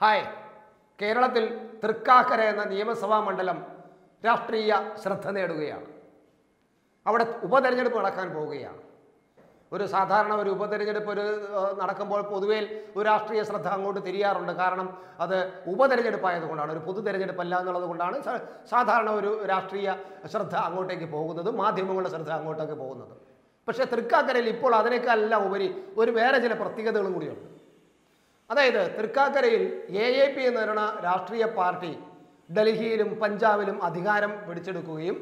hi കേരളത്തിൽ തൃക്കാക്കര എന്ന നിയമസഭാ മണ്ഡലം രാഷ്ട്രീയ ശ്രദ്ധ നേടുകയാണ് അവിടെ ഉപതെരഞ്ഞെടുപ്പ് നടക്കാൻ പോവുകയാണ് ഒരു സാധാരണ ഒരു ഉപതെരഞ്ഞെടുപ്പ് ഒരു ഏഹ്, നടക്കുമ്പോൾ പൊതുവേ ഒരു രാഷ്ട്രീയ ശ്രദ്ധ അങ്ങോട്ട് തിരിയാറുണ്ട് കാരണം അത് ഉപതെരഞ്ഞെടുപ്പായതുകൊണ്ടാണ് ഒരു പൊതു തെരഞ്ഞെടുപ്പല്ല എന്നുള്ളത് കൊണ്ടാണ് സ- സാധാരണ ഒരു രാഷ്ട്രീയ ശ്രദ്ധ അങ്ങോട്ടേക്ക് പോകുന്നത് മാധ്യമങ്ങളുടെ ശ്രദ്ധ അങ്ങോട്ടേക്ക് പോകുന്നത് പക്ഷേ തൃക്കാക്കരയിൽ ഇപ്പോൾ അതിനേക്കാളെല്ലാം ഉപരി ഒരു വേറെ ചില പ്രത്യേകതകളും കൂടിയുണ്ട് അതായത് തൃക്കാക്കരയിൽ എ എ പി എന്ന് പറയുന്ന രാഷ്ട്രീയ പാർട്ടി ഡൽഹിയിലും പഞ്ചാബിലും അധികാരം പിടിച്ചെടുക്കുകയും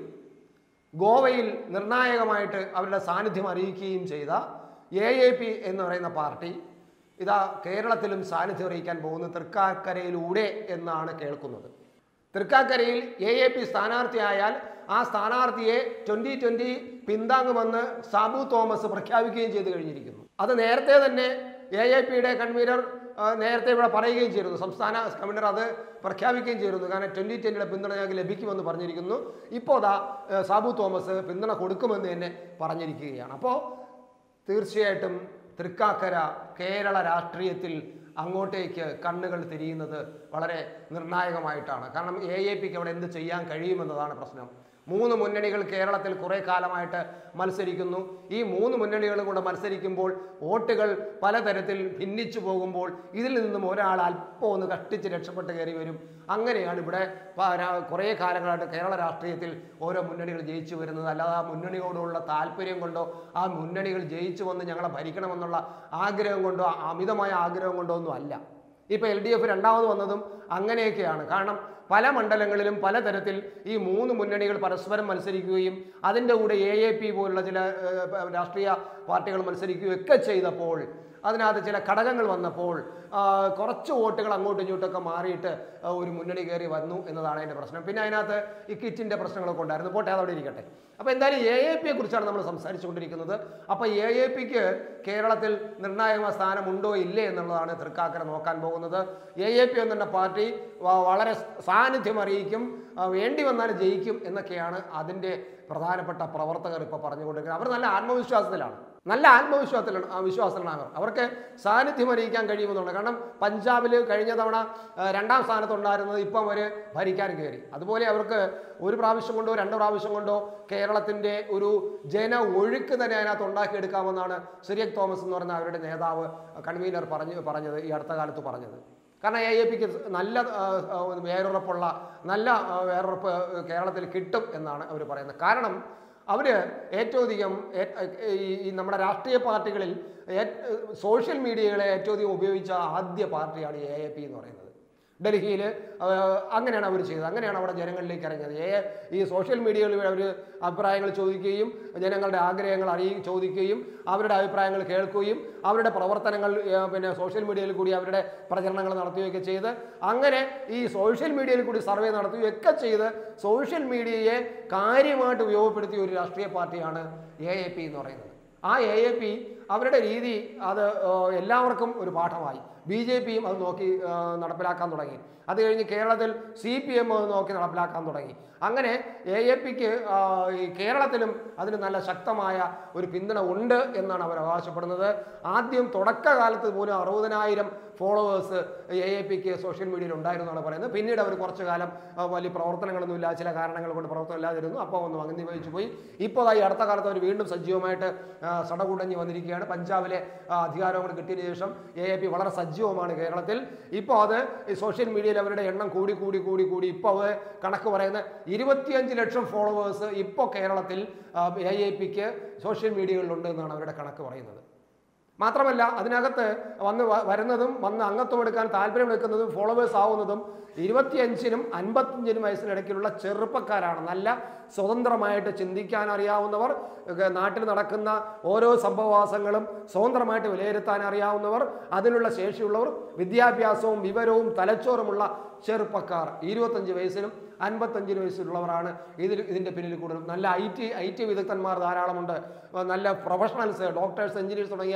ഗോവയിൽ നിർണായകമായിട്ട് അവരുടെ സാന്നിധ്യം അറിയിക്കുകയും ചെയ്ത എ എ പി എന്ന് പറയുന്ന പാർട്ടി ഇതാ കേരളത്തിലും സാന്നിധ്യം അറിയിക്കാൻ പോകുന്ന തൃക്കാക്കരയിലൂടെ എന്നാണ് കേൾക്കുന്നത് തൃക്കാക്കരയിൽ എ എ പി സ്ഥാനാർത്ഥിയായാൽ ആ സ്ഥാനാർത്ഥിയെ ട്വന്റി ട്വന്റി പിന്താങ്ങുമെന്ന് സാബു തോമസ് പ്രഖ്യാപിക്കുകയും ചെയ്തു കഴിഞ്ഞിരിക്കുന്നു അത് നേരത്തെ തന്നെ എ എ പിയുടെ കൺവീനർ ആ, നേരത്തെ ഇവിടെ പറയുകയും ചെയ്തിരുന്നു സംസ്ഥാന കൺവീനർ അത് പ്രഖ്യാപിക്കുകയും ചെയ്തിരുന്നു കാരണം ട്വന്റി ട്വന്റിയുടെ പിന്തുണ ഞങ്ങൾക്ക് ലഭിക്കുമെന്ന് പറഞ്ഞിരിക്കുന്നു ഇപ്പോൾ ദാ ഏ, സാബു തോമസ് പിന്തുണ കൊടുക്കുമെന്ന് തന്നെ പറഞ്ഞിരിക്കുകയാണ് അപ്പോൾ തീർച്ചയായിട്ടും തൃക്കാക്കര കേരള രാഷ്ട്രീയത്തിൽ അങ്ങോട്ടേക്ക് കണ്ണുകൾ തിരിയുന്നത് വളരെ നിർണായകമായിട്ടാണ് കാരണം എ എ പിക്ക് അവിടെ എന്ത് ചെയ്യാൻ കഴിയുമെന്നതാണ് പ്രശ്നം മൂന്ന് മുന്നണികൾ കേരളത്തിൽ കുറെ കാലമായിട്ട് മത്സരിക്കുന്നു ഈ മൂന്ന് മുന്നണികളും കൂടെ മത്സരിക്കുമ്പോൾ വോട്ടുകൾ പലതരത്തിൽ ഭിന്നിച്ചു പോകുമ്പോൾ ഇതിൽ നിന്നും ഒരാൾ അല്പം ഒന്ന് കഷ്ടിച്ച് രക്ഷപ്പെട്ട് കയറി വരും അങ്ങനെയാണ് ഇവിടെ പ- രാ- കുറേ കാലങ്ങളായിട്ട് കേരള രാഷ്ട്രീയത്തിൽ ഓരോ മുന്നണികൾ ജയിച്ചു വരുന്നത് അല്ലാതെ ആ മുന്നണിയോടുള്ള താല്പര്യം കൊണ്ടോ ആ മുന്നണികൾ ജയിച്ചു വന്ന് ഞങ്ങളെ ഭരിക്കണമെന്നുള്ള ആഗ്രഹം കൊണ്ടോ അമിതമായ ആഗ്രഹം കൊണ്ടോ ഒന്നും അല്ല ഇപ്പൊ എൽ ഡി എഫ് രണ്ടാമത് വന്നതും അങ്ങനെയൊക്കെയാണ് കാരണം പല മണ്ഡലങ്ങളിലും പലതരത്തിൽ ഈ മൂന്ന് മുന്നണികൾ പരസ്പരം മത്സരിക്കുകയും അതിൻ്റെ കൂടെ എ എ പി പോലുള്ള ചില ഏഹ്, രാഷ്ട്രീയ പാർട്ടികൾ മത്സരിക്കുകയും ഒക്കെ ചെയ്തപ്പോൾ അതിനകത്ത് ചില ഘടകങ്ങൾ വന്നപ്പോൾ ആ, കുറച്ച് വോട്ടുകൾ അങ്ങോട്ടും ഇങ്ങോട്ടൊക്കെ മാറിയിട്ട് ആ, ഒരു മുന്നണി കയറി വന്നു എന്നതാണ് അതിൻ്റെ പ്രശ്നം പിന്നെ അതിനകത്ത് ഈ കിറ്റിൻ്റെ പ്രശ്നങ്ങളൊക്കെ ഉണ്ടായിരുന്നു പോട്ടെ അതവിടെ ഇരിക്കട്ടെ അപ്പോൾ എന്തായാലും എ എ പിയെ കുറിച്ചാണ് നമ്മൾ സംസാരിച്ചുകൊണ്ടിരിക്കുന്നത് അപ്പോൾ എ എ പിക്ക് കേരളത്തിൽ നിർണായകമായ സ്ഥാനമുണ്ടോ ഇല്ലേ എന്നുള്ളതാണ് തൃക്കാക്കര നോക്കാൻ പോകുന്നത് എ എ പി എന്ന പാർട്ടി വ- വളരെ സാന്നിധ്യം അറിയിക്കും ആ, വേണ്ടി വന്നാൽ ജയിക്കും എന്നൊക്കെയാണ് അതിൻ്റെ പ്രധാനപ്പെട്ട പ്രവർത്തകർ ഇപ്പോൾ പറഞ്ഞുകൊണ്ടിരിക്കുന്നത് അവർ നല്ല ആത്മവിശ്വാസത്തിലാണ് നല്ല ആത്മവിശ്വാസത്തിലാണ് ആ വിശ്വാസത്തിലാണ് അവർ അവർക്ക് സാന്നിധ്യം അറിയിക്കാൻ കഴിയുമെന്നുള്ളത് കാരണം പഞ്ചാബിൽ കഴിഞ്ഞ തവണ ആ, രണ്ടാം സ്ഥാനത്തുണ്ടായിരുന്നത് ഇപ്പം അവർ ഭരിക്കാൻ കയറി അതുപോലെ അവർക്ക് ഒരു പ്രാവശ്യം കൊണ്ടോ രണ്ട് പ്രാവശ്യം കൊണ്ടോ കേരളത്തിൻ്റെ ഒരു ജന ഒഴുക്ക് തന്നെ അതിനകത്ത് ഉണ്ടാക്കിയെടുക്കാമെന്നാണ് സിറിയക് തോമസ് എന്ന് പറയുന്ന അവരുടെ നേതാവ് കൺവീനർ പറഞ്ഞു പറഞ്ഞത് ഈ അടുത്ത കാലത്ത് പറഞ്ഞത് കാരണം എ എ പിക്ക് നല്ല ആ, ആ, വേരുറപ്പുള്ള നല്ല ആ, വേരുറപ്പ് കേരളത്തിൽ കിട്ടും എന്നാണ് അവർ പറയുന്നത് കാരണം അവർ ഏറ്റവും അധികം ഏ- ഈ- ഈ നമ്മുടെ രാഷ്ട്രീയ പാർട്ടികളിൽ ഏ- സോഷ്യൽ മീഡിയകളെ ഏറ്റവും അധികം ഉപയോഗിച്ച ആദ്യ പാർട്ടിയാണ് എ എ പി എന്ന് പറയുന്നത് ഡൽഹിയിൽ അങ്ങനെയാണ് അവർ ചെയ്തത് അങ്ങനെയാണ് അവിടെ ജനങ്ങളിലേക്ക് ഇറങ്ങിയത് ഏ ഈ സോഷ്യൽ മീഡിയകളിൽ അവർ അഭിപ്രായങ്ങൾ ചോദിക്കുകയും ജനങ്ങളുടെ ആഗ്രഹങ്ങൾ അറിയി ചോദിക്കുകയും അവരുടെ അഭിപ്രായങ്ങൾ കേൾക്കുകയും അവരുടെ പ്രവർത്തനങ്ങൾ ഏ, പിന്നെ സോഷ്യൽ മീഡിയയിൽ കൂടി അവരുടെ പ്രചരണങ്ങൾ നടത്തുകയൊക്കെ ചെയ്ത് അങ്ങനെ ഈ സോഷ്യൽ മീഡിയയിൽ കൂടി സർവേ നടത്തുകയും ഒക്കെ ചെയ്ത് സോഷ്യൽ മീഡിയയെ കാര്യമായിട്ട് ഉപയോഗപ്പെടുത്തിയ ഒരു രാഷ്ട്രീയ പാർട്ടിയാണ് എ എ പി എന്ന് പറയുന്നത് ആ എ എ പി അവരുടെ രീതി അത് ഏഹ്, എല്ലാവർക്കും ഒരു പാഠമായി ബി ജെ പിയും അത് നോക്കി ഏഹ്, നടപ്പിലാക്കാൻ തുടങ്ങി അത് കഴിഞ്ഞ് കേരളത്തിൽ സി പി എം അത് നോക്കി നടപ്പിലാക്കാൻ തുടങ്ങി അങ്ങനെ എ എ പിക്ക് ഈ കേരളത്തിലും അതിന് നല്ല ശക്തമായ ഒരു പിന്തുണ ഉണ്ട് എന്നാണ് അവർ അവകാശപ്പെടുന്നത് ആദ്യം തുടക്കകാലത്ത് പോലും അറുപതിനായിരം ഫോളോവേഴ്സ് എ എ പിക്ക് സോഷ്യൽ മീഡിയയിൽ ഉണ്ടായിരുന്നു എന്നാണ് പറയുന്നത് പിന്നീട് അവർ കുറച്ചു കാലം ആ, വലിയ പ്രവർത്തനങ്ങളൊന്നും ഇല്ല ചില കാരണങ്ങൾ കൊണ്ട് പ്രവർത്തനം ഇല്ലാതിരുന്നു അപ്പോൾ ഒന്ന് അഗ്നി വഹിച്ചു പോയി ഇപ്പോൾ ഈ അടുത്ത കാലത്ത് അവർ വീണ്ടും സജീവമായിട്ട് ആ, സടകുടഞ്ഞ് വന്നിരിക്കുകയാണ് പഞ്ചാബിലെ ആ, അധികാരം കൂടി കിട്ടിയതിന് ശേഷം എ എ പി വളരെ സജീവമാണ് കേരളത്തിൽ ഇപ്പോൾ അത് ഈ സോഷ്യൽ മീഡിയയിൽ അവരുടെ എണ്ണം കൂടി കൂടി കൂടി കൂടി ഇപ്പോൾ അത് കണക്ക് പറയുന്ന ഇരുപത്തിയഞ്ച് ലക്ഷം ഫോളോവേഴ്സ് ഇപ്പോൾ കേരളത്തിൽ എ എ പിക്ക് സോഷ്യൽ മീഡിയകളിലുണ്ട് എന്നാണ് അവരുടെ കണക്ക് പറയുന്നത് മാത്രമല്ല അതിനകത്ത് വന്ന് വ- വരുന്നതും വന്ന് അംഗത്വം എടുക്കാൻ താല്പര്യം എടുക്കുന്നതും ഫോളോവേഴ്സ് ആവുന്നതും ഇരുപത്തിയഞ്ചിനും അൻപത്തിയഞ്ചിനും വയസ്സിനിടയ്ക്കുള്ള ചെറുപ്പക്കാരാണ് നല്ല സ്വതന്ത്രമായിട്ട് ചിന്തിക്കാൻ അറിയാവുന്നവർ ഒക്കെ നാട്ടിൽ നടക്കുന്ന ഓരോ സംഭവവാസങ്ങളും സ്വതന്ത്രമായിട്ട് വിലയിരുത്താൻ അറിയാവുന്നവർ അതിനുള്ള ശേഷിയുള്ളവർ വിദ്യാഭ്യാസവും വിവരവും തലച്ചോറുമുള്ള ചെറുപ്പക്കാർ ഇരുപത്തഞ്ച് വയസ്സിനും അൻപത്തഞ്ചിന് വയസ്സുള്ളവരാണ് ഇതിൽ ഇതിൻ്റെ പിന്നിൽ കൂടുതലും നല്ല ഐ ടി ഐ ടി വിദഗ്ധന്മാർ ധാരാളമുണ്ട് നല്ല പ്രൊഫഷണൽസ് ഡോക്ടേഴ്സ് എഞ്ചിനീയേഴ്സ് തുടങ്ങിയ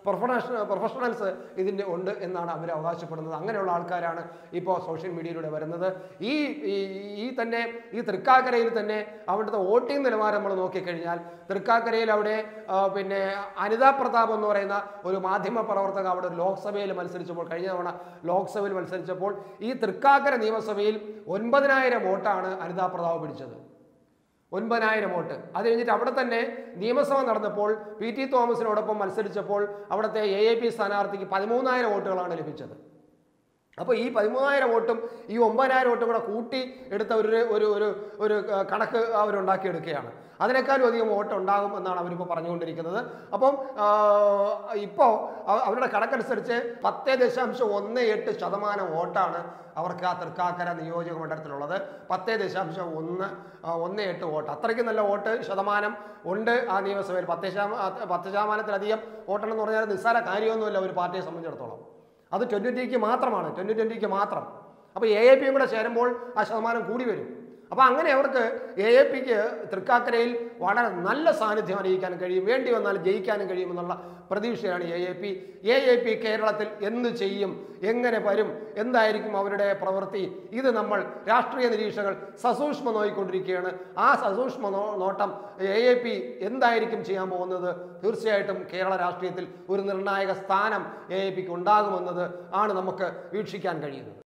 പ്രൊഫഷണൽ പ്രൊഫഷണൽസ് ഇതിൻ്റെ ഉണ്ട് എന്നാണ് അവർ അവകാശപ്പെടുന്നത് അങ്ങനെയുള്ള ആൾക്കാരാണ് ഇപ്പോൾ സോഷ്യൽ മീഡിയയിലൂടെ വരുന്നത് ഈ ഈ- ഈ തന്നെ ഈ തൃക്കാക്കരയിൽ തന്നെ അവിടുത്തെ വോട്ടിംഗ് നിലവാരം നമ്മൾ നോക്കിക്കഴിഞ്ഞാൽ തൃക്കാക്കരയിൽ അവിടെ ആ, പിന്നെ അനിതാ പ്രതാപ് എന്ന് പറയുന്ന ഒരു മാധ്യമ പ്രവർത്തക അവിടെ ലോക്സഭയിൽ മത്സരിച്ചപ്പോൾ കഴിഞ്ഞ തവണ ലോക്സഭയിൽ മത്സരിച്ചപ്പോൾ ഈ തൃക്കാക്കര നിയമസഭയിൽ ഒൻപതിനായിരം വോട്ടാണ് അനിതാ പ്രതാപ് പിടിച്ചത് ഒൻപതിനായിരം വോട്ട് അത് കഴിഞ്ഞിട്ട് അവിടെ തന്നെ നിയമസഭ നടന്നപ്പോൾ പി ടി തോമസിനോടൊപ്പം മത്സരിച്ചപ്പോൾ അവിടുത്തെ എ എ പി സ്ഥാനാർത്ഥിക്ക് പതിമൂന്നായിരം വോട്ടുകളാണ് ലഭിച്ചത് അപ്പോൾ ഈ പതിമൂന്നായിരം വോട്ടും ഈ ഒമ്പതിനായിരം വോട്ടും കൂടെ കൂട്ടി എടുത്ത ഒരു ഒരു ഒരു ഒരു ക- കണക്ക് അവരുണ്ടാക്കിയെടുക്കുകയാണ് അതിനേക്കാളും അധികം വോട്ട് ഉണ്ടാകും എന്നാണ് അവരിപ്പോൾ പറഞ്ഞുകൊണ്ടിരിക്കുന്നത് അപ്പം ഇപ്പോൾ അവരുടെ കണക്കനുസരിച്ച് പത്ത് ദശാംശം ഒന്ന് എട്ട് ശതമാനം വോട്ടാണ് അവർക്ക് ആ തൃക്കാക്കര നിയോജക മണ്ഡലത്തിലുള്ളത് പത്ത് ദശാംശം ഒന്ന് ആ, ഒന്ന് എട്ട് വോട്ട് അത്രയ്ക്ക് നല്ല വോട്ട് ശതമാനം ഉണ്ട് ആ നിയമസഭയിൽ പത്ത് ശതമാനം പത്ത് ശതമാനത്തിലധികം വോട്ടെന്ന് പറഞ്ഞാൽ നിസ്സാര കാര്യമൊന്നുമില്ല ഒരു പാർട്ടിയെ സംബന്ധിച്ചിടത്തോളം അത് ട്വൻറ്റി ട്വൻറ്റിക്ക് മാത്രമാണ് ട്വൻറ്റി ട്വൻറ്റിക്ക് മാത്രം അപ്പോൾ എ എ പിയും കൂടെ ചേരുമ്പോൾ ആ ശതമാനം കൂടി വരും അപ്പോൾ അങ്ങനെ അവർക്ക് എ എ പിക്ക് തൃക്കാക്കരയിൽ വളരെ നല്ല സാന്നിധ്യം അറിയിക്കാൻ കഴിയും വേണ്ടി വന്നാൽ ജയിക്കാനും കഴിയുമെന്നുള്ള പ്രതീക്ഷയാണ് A A P A A P കേരളത്തിൽ എന്ത് ചെയ്യും എങ്ങനെ വരും എന്തായിരിക്കും അവരുടെ പ്രവൃത്തി ഇത് നമ്മൾ രാഷ്ട്രീയ നിരീക്ഷകർ സസൂക്ഷ്മ നോക്കിക്കൊണ്ടിരിക്കുകയാണ് ആ സസൂക്ഷ്മ നോ നോട്ടം എ എ പി എന്തായിരിക്കും ചെയ്യാൻ പോകുന്നത് തീർച്ചയായിട്ടും കേരള രാഷ്ട്രീയത്തിൽ ഒരു നിർണായക സ്ഥാനം എ എ പിക്ക് ഉണ്ടാകുമെന്നത് ആണ് നമുക്ക് വീക്ഷിക്കാൻ കഴിയുന്നത്